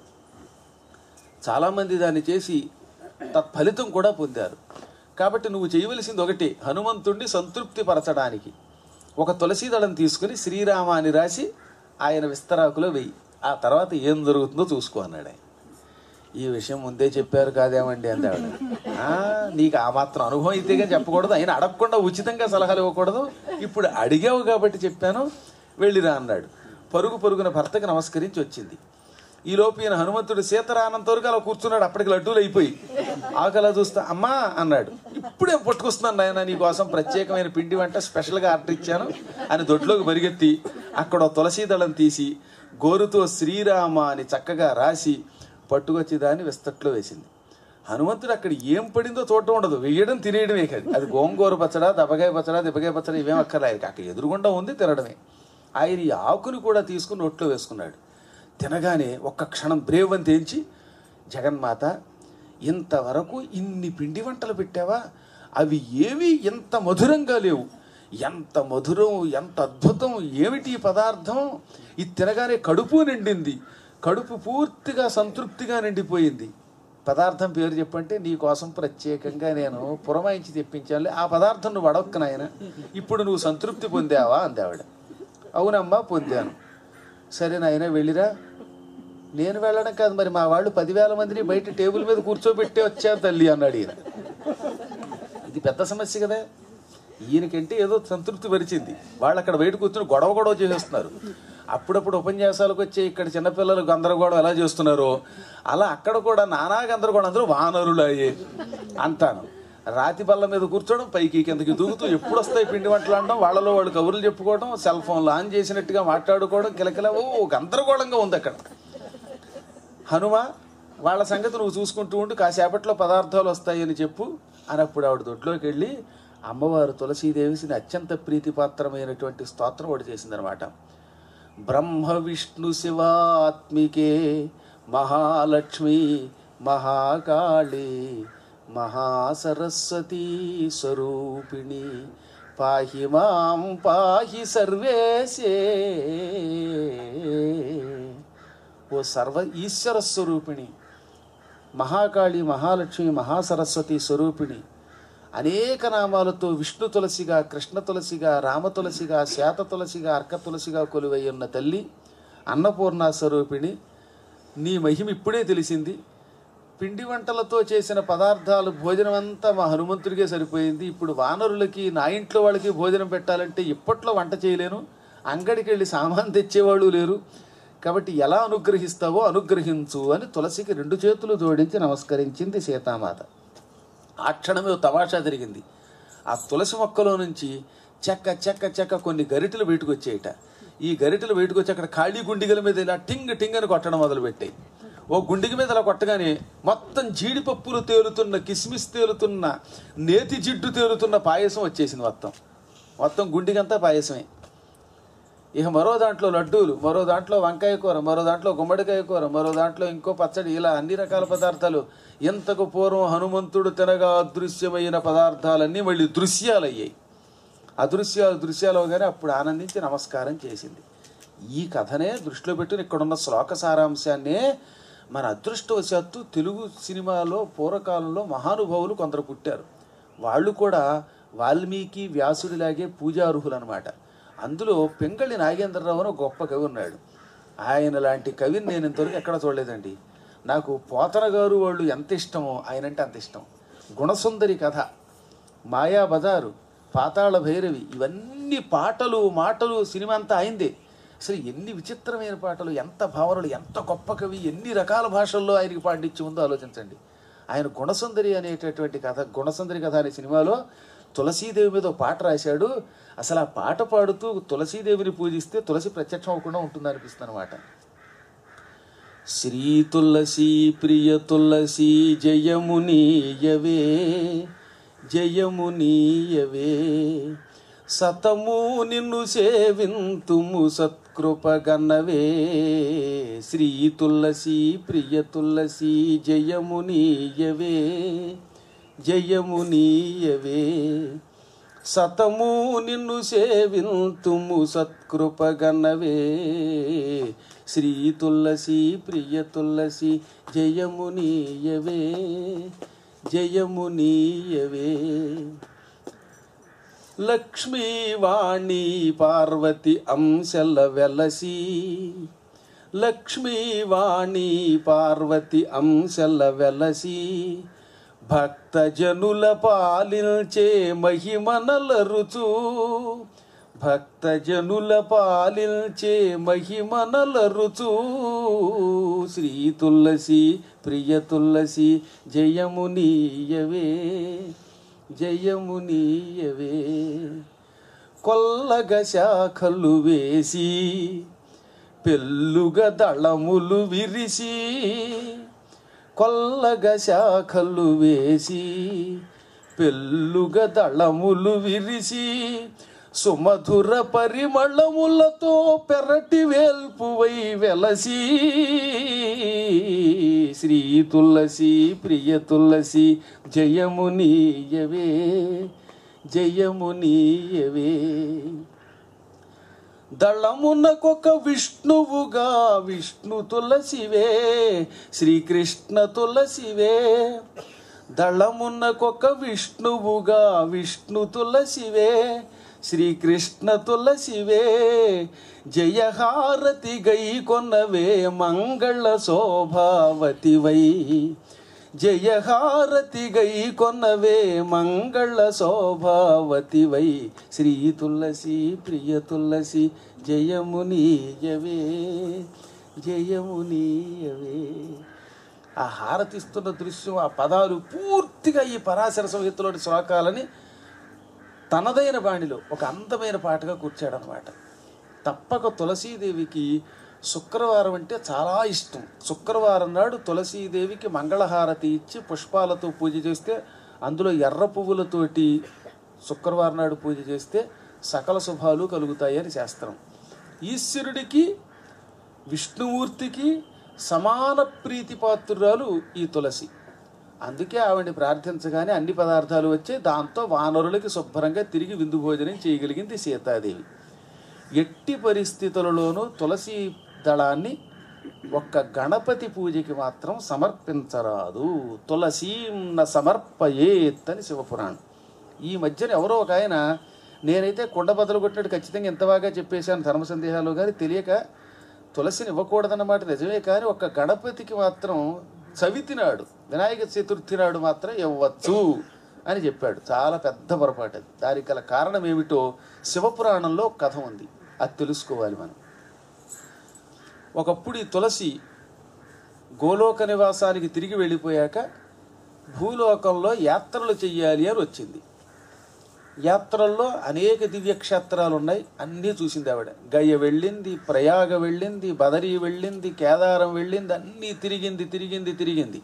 చాలామంది దాన్ని చేసి తత్ఫలితం కూడా పొందారు కాబట్టి నువ్వు చేయవలసింది ఒకటి హనుమంతుణ్ణి సంతృప్తి పరచడానికి ఒక తులసి దళం తీసుకుని శ్రీరామ అని రాసి ఆయన విస్తరాకులో వెయ్యి ఆ తర్వాత ఏం జరుగుతుందో చూసుకో అన్నాడు ఆయన ఈ విషయం ముందే చెప్పారు కాదేమండి అంది ఆవిడ "ఆ, నీకు ఆ మాత్రం అనుభవం అయితేగా చెప్పకూడదు ఆయన అడగకుండా ఉచితంగా సలహాలు ఇవ్వకూడదు ఇప్పుడు అడిగావు కాబట్టి చెప్పాను వెళ్ళిరా అన్నాడు పరుగు పరుగున భర్తకి నమస్కరించి వచ్చింది ఈ లోపు ఈయన హనుమంతుడు సీత రానంత వరకు అలా కూర్చున్నాడు అప్పటికి లడ్డూలు అయిపోయి ఆకలా చూస్తా అమ్మా అన్నాడు ఇప్పుడే పట్టుకొస్తున్నాను నాయన నీ కోసం ప్రత్యేకమైన పిండి వంట స్పెషల్గా ఆర్డర్ ఇచ్చాను అని దొడ్లోకి పరిగెత్తి అక్కడ ఓ తులసీ దళం తీసి గోరుతో శ్రీరామ అని చక్కగా రాసి పట్టుకొచ్చి దాన్ని విస్తట్లో వేసింది హనుమంతుడు అక్కడ ఏం పడిందో చూడటం ఉండదు వేయడం తినేయడమే కాదు అది గోంగూర పచ్చడా దెబ్బకాయ పచ్చడా దెబ్బకాయ పచ్చడా ఇవేం అక్కర్లేదు అక్కడ ఎదురుగుండా ఉంది తినడమే ఆయన ఈ ఆకుని కూడా తీసుకుని నోట్లో వేసుకున్నాడు తినగానే ఒక్క క్షణం బ్రేవ్ అని తేల్చి జగన్మాత ఇంతవరకు ఇన్ని పిండి వంటలు పెట్టావా అవి ఏవి ఎంత మధురంగా లేవు ఎంత మధురం ఎంత అద్భుతం ఏమిటి ఈ పదార్థం ఇది తినగానే కడుపు నిండింది కడుపు పూర్తిగా సంతృప్తిగా నిండిపోయింది పదార్థం పేరు చెప్పంటే నీ కోసం ప్రత్యేకంగా నేను పురమాయించి తెప్పించాను ఆ పదార్థం నువ్వు అడగక్క నాయన ఇప్పుడు నువ్వు సంతృప్తి పొందావా అంది ఆవిడ అవునమ్మా పొందాను సరే నాయన వెళ్ళిరా నేను వెళ్ళడం కాదు మరి మా వాళ్ళు పదివేల మందిని బయట టేబుల్ మీద కూర్చోబెట్టే వచ్చారు తల్లి అన్నాడు ఈయన ఇది పెద్ద సమస్య కదా ఈయనకంటే ఏదో సంతృప్తి పరిచింది వాళ్ళు అక్కడ బయట కూర్చొని గొడవ గొడవ చేసేస్తున్నారు అప్పుడప్పుడు ఉపన్యాసాలకు వచ్చే ఇక్కడ చిన్నపిల్లలు గందరగోళం ఎలా చేస్తున్నారో అలా అక్కడ కూడా నానా గందరగోళం అందరూ వానరులు అయ్యే అంటాను రాతి బల్ల మీద కూర్చోవడం పైకి కిందకి దూకుతూ ఎప్పుడు వస్తాయి పిండి వంటలు అనడం వాళ్ళలో వాళ్ళు కబుర్లు చెప్పుకోవడం సెల్ ఫోన్లు ఆన్ చేసినట్టుగా మాట్లాడుకోవడం కిలకిల ఓ గందరగోళంగా ఉంది అక్కడ హనుమ వాళ్ళ సంగతి నువ్వు చూసుకుంటూ ఉండు కాసేపట్లో పదార్థాలు వస్తాయని చెప్పు అన్నప్పుడు ఆవిడ దొడ్లోకి వెళ్ళి అమ్మవారు తులసీదేవిని అత్యంత ప్రీతిపాత్రమైనటువంటి స్తోత్రం ఒకటి చేసిందనమాట బ్రహ్మ విష్ణు శివాత్మికే మహాలక్ష్మి మహాకాళి మహాసరస్వతీ స్వరూపిణి పాహి మాం పాహి సర్వేశే ఓ సర్వ ఈశ్వర స్వరూపిణి మహాకాళి మహాలక్ష్మి మహాసరస్వతి స్వరూపిణి అనేక నామాలతో విష్ణు తులసిగా కృష్ణ తులసిగా రామ తులసిగా శాత తులసిగా అర్క తులసిగా కొలువై ఉన్న తల్లి అన్నపూర్ణ స్వరూపిణి నీ మహిమ ఇప్పుడే తెలిసింది పిండి వంటలతో చేసిన పదార్థాలు భోజనం అంతా మా హనుమంతుడికే సరిపోయింది ఇప్పుడు వానరులకి నా ఇంట్లో వాళ్ళకి భోజనం పెట్టాలంటే ఇప్పట్లో వంట చేయలేను అంగడికి వెళ్ళి సామాన్ తెచ్చేవాళ్ళు లేరు కాబట్టి ఎలా అనుగ్రహిస్తావో అనుగ్రహించు అని తులసికి రెండు చేతులు జోడించి నమస్కరించింది సీతామాత ఆ క్షణమే ఓ తమాషా జరిగింది ఆ తులసి మొక్కలో నుంచి చెక్క చెక్క చెక్క కొన్ని గరిటెలు బయటకు వచ్చేయట ఈ గరిటెలు బయటకు వచ్చి అక్కడ ఖాళీ గుండిగల మీద ఇలా టింగ్ టింగ్ అని కొట్టడం మొదలుపెట్టాయి ఓ గుండిగ మీద అలా కొట్టగానే మొత్తం జీడిపప్పులు తేలుతున్న కిస్మిస్ తేలుతున్న నేతి జిడ్డు తేలుతున్న పాయసం వచ్చేసింది మొత్తం మొత్తం గుండిగంతా పాయసమే ఇక మరో దాంట్లో లడ్డూలు మరో దాంట్లో వంకాయ కూర మరో దాంట్లో గుమ్మడికాయ కూర మరో దాంట్లో ఇంకో పచ్చడి ఇలా అన్ని రకాల పదార్థాలు ఇంతకు పూర్వం హనుమంతుడు తినగా అదృశ్యమైన పదార్థాలన్నీ మళ్ళీ దృశ్యాలయ్యాయి అదృశ్యాలు దృశ్యాలు అవగానే అప్పుడు ఆనందించి నమస్కారం చేసింది ఈ కథనే దృష్టిలో పెట్టుకుని ఇక్కడున్న శ్లోక సారాంశాన్నే మన అదృష్టవశాత్తు తెలుగు సినిమాలో పూర్వకాలంలో మహానుభావులు కొందరు పుట్టారు వాళ్ళు కూడా వాల్మీకి వ్యాసుడిలాగే పూజార్హులు అనమాట అందులో పెంగళి నాగేంద్రరావు అని ఒక గొప్ప కవి ఉన్నాడు ఆయన లాంటి కవిని నేను ఇంతవరకు ఎక్కడ చూడలేదండి నాకు పోతన గారు వాళ్ళు ఎంత ఇష్టమో ఆయన అంటే అంత ఇష్టం గుణసుందరి కథ మాయా బజారు పాతాళ భైరవి ఇవన్నీ పాటలు మాటలు సినిమా అంతా అయిందే అసలు ఎన్ని విచిత్రమైన పాటలు ఎంత భావనలు ఎంత గొప్ప కవి ఎన్ని రకాల భాషల్లో ఆయనకి పాండిత్యం ఉందో ఆలోచించండి ఆయన గుణసుందరి అనేటటువంటి కథ గుణసుందరి కథ అనే సినిమాలో తులసీదేవి మీద ఒక పాట రాశాడు అసలు ఆ పాట పాడుతూ తులసీదేవిని పూజిస్తే తులసి ప్రత్యక్షం అవ్వకుండా ఉంటుంది అనిపిస్తుంది అనమాట శ్రీ తులసి ప్రియ తులసి జయమునీయవే జయమునీయవే సతము నిన్ను సేవింతుము సత్కృపగన్నవే శ్రీ తులసి ప్రియ తులసి జయమునీయవే జయమునీయవే సతము నిన్ను సేవింతుము సత్కృపగన్నవే శ్రీ తులసి ప్రియ తులసి జయమునీయవే జయమునీయవే లక్ష్మీవాణి పార్వతి అంశల వెలసి లక్ష్మీవాణి పార్వతి అంశల వెలసి భక్తజనుల పాలించే మహిమనలరుచు భక్తజనుల పాలించే మహిమనలరుచు శ్రీ తులసి ప్రియ తులసి జయమునీయవే జయమునీయవే కొల్లగ శాఖలు వేసి పెళ్ళుగ దళములు విరిసి కొల్లగ శాఖలు వేసి పెళ్ళుగ దళములు విరిసి సుమధుర పరిమళములతో పెరటి వేల్పువై వెలసి శ్రీ తులసి ప్రియ తులసి జయమునీయవే జయమునీయవే దళమునకొక విష్ణువుగా విష్ణు తులసివే శ్రీకృష్ణ తులసివే దళమునకొక విష్ణువుగా విష్ణు తులసివే శ్రీకృష్ణ తులసివే జయహారతి గై కొన్నవే మంగళ శోభావతివై జయహారతి గై కొన్నవే మంగళ శోభావతివై శ్రీ తులసి ప్రియ తులసి జయమునీయవే జయమునీయవే ఆ హారతిస్తున్న దృశ్యం ఆ పదాలు పూర్తిగా ఈ పరాశర సంహితలోని శ్లోకాలని తనదైన బాణిలో ఒక అందమైన పాటగా కూర్చాడనమాట తప్పక తులసీదేవికి శుక్రవారం అంటే చాలా ఇష్టం శుక్రవారం నాడు తులసీదేవికి మంగళహారతి ఇచ్చి పుష్పాలతో పూజ చేస్తే అందులో ఎర్ర పువ్వులతోటి శుక్రవారం నాడు పూజ చేస్తే సకల శుభాలు కలుగుతాయి అని శాస్త్రం ఈశ్వరుడికి విష్ణుమూర్తికి సమాన ప్రీతిపాత్రురాలు ఈ తులసి అందుకే ఆవిడని ప్రార్థించగానే అన్ని పదార్థాలు వచ్చాయి దాంతో వానరులకి శుభ్రంగా తిరిగి విందు భోజనం చేయగలిగింది సీతాదేవి ఎట్టి పరిస్థితులలోనూ తులసి దళాన్ని ఒక్క గణపతి పూజకి మాత్రం సమర్పించరాదు తులసీన్న సమర్పయేత్ అని శివపురాణం ఈ మధ్యన ఎవరో ఒక ఆయన నేనైతే కుండ బదులు కొట్టినట్టు ఖచ్చితంగా ఎంత బాగా చెప్పేశాను ధర్మ సందేహాలు కానీ తెలియక తులసిని ఇవ్వకూడదన్నమాట నిజమే కానీ ఒక గణపతికి మాత్రం చవితి నాడు వినాయక చతుర్థి నాడు మాత్రం ఇవ్వచ్చు అని చెప్పాడు చాలా పెద్ద పొరపాటు అది దానికి గల కారణం ఏమిటో శివపురాణంలో ఒక కథ ఉంది అది తెలుసుకోవాలి మనం ఒకప్పుడు ఈ తులసి గోలోక నివాసానికి తిరిగి వెళ్ళిపోయాక భూలోకంలో యాత్రలు చెయ్యాలి అని వచ్చింది యాత్రల్లో అనేక దివ్యక్షేత్రాలు ఉన్నాయి అన్నీ చూసింది ఆవిడ గయ వెళ్ళింది ప్రయాగ వెళ్ళింది బదరి వెళ్ళింది కేదారం వెళ్ళింది అన్నీ తిరిగింది తిరిగింది తిరిగింది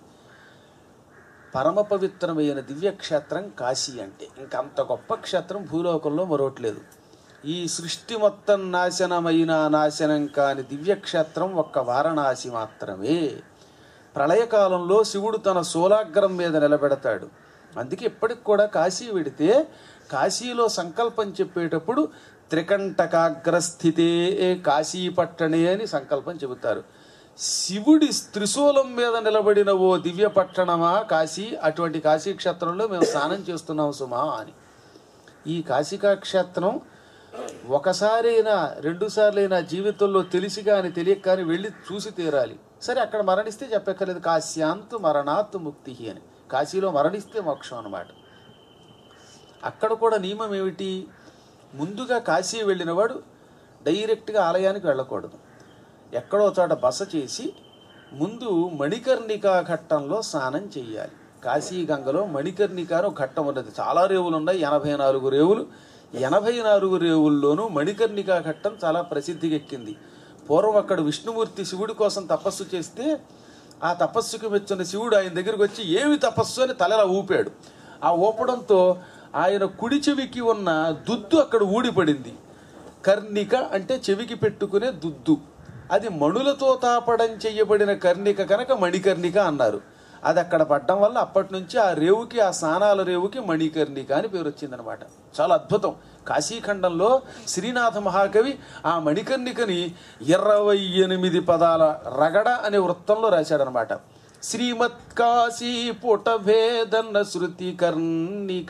పరమ పవిత్రమైన దివ్యక్షేత్రం కాశీ అంటే ఇంకంత గొప్ప క్షేత్రం భూలోకంలో మరొకట్లేదు ఈ సృష్టి మొత్తం నాశనమైన నాశనం కాని దివ్యక్షేత్రం ఒక్క వారణాసి మాత్రమే ప్రళయకాలంలో శివుడు తన సోలాగ్రం మీద నిలబెడతాడు అందుకే ఇప్పటికి కూడా కాశీ వెడితే కాశీలో సంకల్పం చెప్పేటప్పుడు త్రికంటకాగ్రస్థితే కాశీ పట్టణే అని సంకల్పం చెబుతారు శివుడి త్రిశూలం మీద నిలబడిన ఓ దివ్య పట్టణమా కాశీ అటువంటి కాశీ క్షేత్రంలో మేము స్నానం చేస్తున్నాం సుమా అని ఈ కాశికా క్షేత్రం ఒకసారైనా రెండు సార్లైనా జీవితంలో తెలిసి కానీ తెలియక కానీ వెళ్ళి చూసి తీరాలి సరే అక్కడ మరణిస్తే చెప్పక్కర్లేదు కాశ్యాంత్ మరణాత్ ముక్తి అని కాశీలో మరణిస్తే మోక్షం అన్నమాట అక్కడ కూడా నియమం ఏమిటి ముందుగా కాశీ వెళ్ళినవాడు డైరెక్ట్గా ఆలయానికి వెళ్ళకూడదు ఎక్కడో చోట బస చేసి ముందు మణికర్ణికా ఘట్టంలో స్నానం చేయాలి కాశీ గంగలో మణికర్ణిక అని ఒక ఘట్టం ఉన్నది చాలా రేవులు ఉన్నాయి ఎనభై నాలుగు రేవులు ఎనభై నాలుగు రేవుల్లోనూ మణికర్ణికా ఘట్టం చాలా ప్రసిద్ధికెక్కింది పూర్వం అక్కడ విష్ణుమూర్తి శివుడి కోసం తపస్సు చేస్తే ఆ తపస్సుకు మెచ్చిన శివుడు ఆయన దగ్గరికి వచ్చి ఏమి తపస్సు అని తలలా ఊపాడు ఆ ఊపడంతో ఆయన కుడి చెవికి ఉన్న దుద్దు అక్కడ ఊడిపడింది కర్ణిక అంటే చెవికి పెట్టుకునే దుద్దు అది మణులతో తాపడం చెయ్యబడిన కర్ణిక కనుక మణికర్ణిక అన్నారు అది అక్కడ పడ్డం వల్ల అప్పటి నుంచి ఆ రేవుకి ఆ స్నానాల రేవుకి మణికర్ణిక అని పేరు వచ్చిందనమాట చాలా అద్భుతం కాశీఖండంలో శ్రీనాథ మహాకవి ఆ మణికర్ణికని ఇరవై ఎనిమిది పదాల రగడ అనే వృత్తంలో రాశాడనమాట శ్రీమత్ కాశీ పుట భేదన్న శృతి కర్ణిక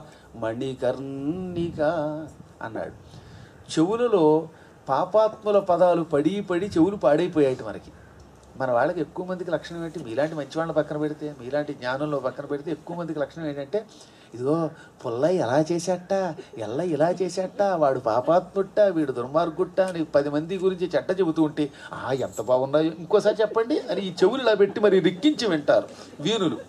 మణికర్ణిక అన్నాడు చెవులలో పాపాత్ముల పదాలు పడి పడి చెవులు పాడైపోయాయి మనకి మన వాళ్ళకి ఎక్కువ మందికి లక్షణం ఏంటి మీలాంటి మంచి వాళ్ళని పక్కన పెడితే మీలాంటి జ్ఞానంలో పక్కన పెడితే ఎక్కువ మందికి లక్షణం ఏంటంటే ఇదిగో పుల్లయ్య ఎలా చేశాట ఎల్ల ఇలా చేశాట వాడు పాపాత్ముట్ట వీడు దుర్మార్గుట్ట అని పది మంది గురించి చెడ్డ చెబుతూ ఉంటే ఆ ఎంత బాగున్నాయో ఇంకోసారి చెప్పండి అని ఈ చెవులు ఇలా పెట్టి మరి రిక్కించి వింటారు వీరులు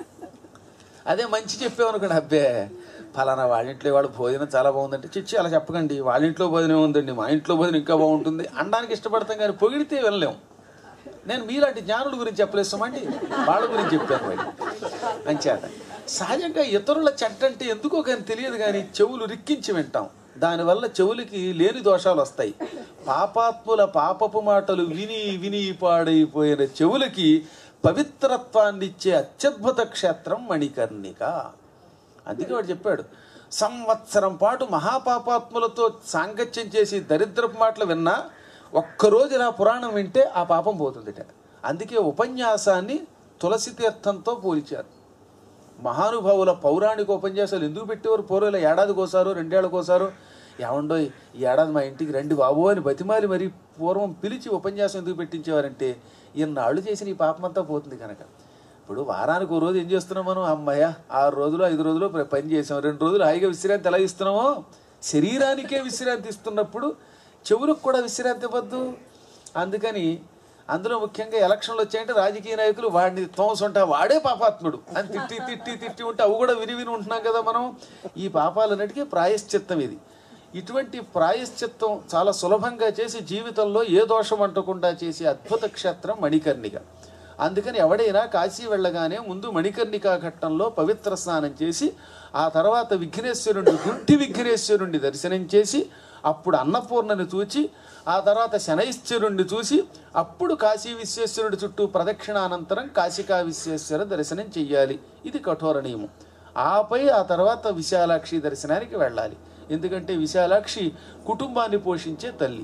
అదే మంచి చెప్పామనుకోండి అబ్బే ఫలానా వాళ్ళ ఇంట్లో వాళ్ళ భోజనం చాలా బాగుందంటే చిచ్చి అలా చెప్పకండి వాళ్ళ ఇంట్లో భోజనం ఉందండి మా ఇంట్లో భోజనం ఇంకా బాగుంటుంది అనడానికి ఇష్టపడతాం కానీ పొగిడితే వెళ్ళలేం నేను మీలాంటి జ్ఞానుల గురించి చెప్పలేస్తామండి వాళ్ళ గురించి చెప్పాను మరి అంచేత సహజంగా ఇతరుల చెడ్డ అంటే ఎందుకో కానీ తెలియదు కానీ చెవులు రిక్కించి వింటాం దానివల్ల చెవులకి లేని దోషాలు వస్తాయి పాపాత్ముల పాపపు మాటలు విని విని పాడైపోయిన చెవులకి పవిత్రత్వాన్ని ఇచ్చే అత్యద్భుత క్షేత్రం మణికర్ణిక అందుకే వాడు చెప్పాడు సంవత్సరం పాటు మహాపాపాత్ములతో సాంగత్యం చేసి దరిద్రపు మాటలు విన్నా ఒక్కరోజు నా పురాణం వింటే ఆ పాపం పోతుందిట అందుకే ఉపన్యాసాన్ని తులసి తీర్థంతో పోల్చారు మహానుభావుల పౌరాణిక ఉపన్యాసాలు ఎందుకు పెట్టేవారు పూర్వం ఏడాదికోసారు రెండేళ్లకోసారు ఏమండో ఈ ఏడాది మా ఇంటికి రండి బాబు అని బతిమాలి మరి పూర్వం పిలిచి ఉపన్యాసం ఎందుకు పెట్టించేవారంటే ఇన్నాళ్ళు చేసిన ఈ పాపమంతా పోతుంది కనుక ఇప్పుడు వారానికి ఓ రోజు ఏం చేస్తున్నాం మనం అమ్మాయ ఆరు రోజులు ఐదు రోజులు ప్ర- పని చేసాం రెండు రోజులు హాయిగా విశ్రాంతి ఎలా ఇస్తున్నామో శరీరానికే విశ్రాంతి ఇస్తున్నప్పుడు చెవులకు కూడా విశ్రాంతి ఇవ్వద్దు అందుకని అందులో ముఖ్యంగా ఎలక్షన్లు వచ్చాయంటే రాజకీయ నాయకులు వాడిని తోమసుంటా వాడే పాపాత్ముడు అని తిట్టి తిట్టి తిట్టి ఉంటే అవి కూడా విని విని ఉంటున్నాం కదా మనం ఈ పాపాలన్నిటికీ ప్రాయశ్చిత్తం ఇది ఇటువంటి ప్రాయశ్చిత్తం చాలా సులభంగా చేసి జీవితంలో ఏ దోషం అంటకుండా చేసే అద్భుత క్షేత్రం మణికర్ణిక అందుకని ఎవడైనా కాశీ వెళ్ళగానే ముందు మణికర్ణికా ఘట్టంలో పవిత్ర స్నానం చేసి ఆ తర్వాత విఘ్నేశ్వరుడి గుంటి విఘ్నేశ్వరుణ్ణి దర్శనం చేసి అప్పుడు అన్నపూర్ణని చూచి ఆ తర్వాత శనైశ్వరుణ్ణి చూసి అప్పుడు కాశీ విశ్వేశ్వరుడి చుట్టూ ప్రదక్షిణానంతరం కాశికా విశ్వేశ్వర దర్శనం చెయ్యాలి ఇది కఠోర నియమం ఆపై ఆ తర్వాత విశాలాక్షి దర్శనానికి వెళ్ళాలి ఎందుకంటే విశాలాక్షి కుటుంబాన్ని పోషించే తల్లి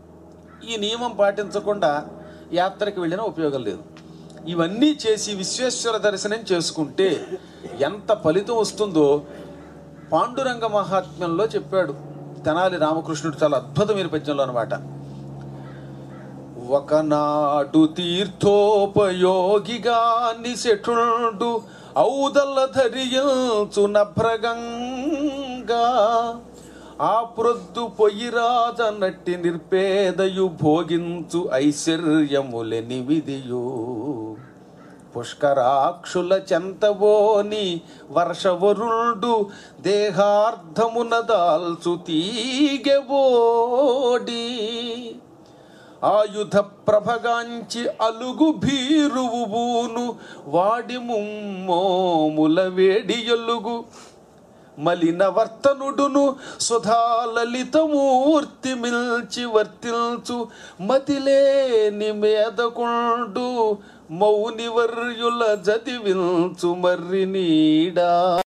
ఈ నియమం పాటించకుండా యాత్రకు వెళ్ళినా ఉపయోగం లేదు ఇవన్నీ చేసి విశ్వేశ్వర దర్శనం చేసుకుంటే ఎంత ఫలితం వస్తుందో పాండురంగ మహాత్మ్యంలో చెప్పాడు తెనాలి రామకృష్ణుడు చాలా అద్భుతమైన పద్యంలో అనమాట ఒకనాడు తీర్థోపయోగిగా నిశఠుండు ఔదల్ల ధరియుచు నభ్రగంగా ఆ ప్రొద్దు పొయ్యిరాజ నట్టి నిర్పేదయు భోగించు ఐశ్వర్యములెనిమిదియు పుష్కరాక్షుల చెంతబోని వర్షవరుడు దేహార్థమున దాల్చు తీగెబోడి ఆయుధ ప్రభగాంచి అలుగు భీరువు బూను వాడి ముమ్మోముల వేడియొలుగు మలిన వర్తనుడును సుధాలలితమూర్తి మిల్చి వర్తిల్చు మతిలేని మేదకుండు మౌనివర్యుల జదివిల్చు మర్రి నీడా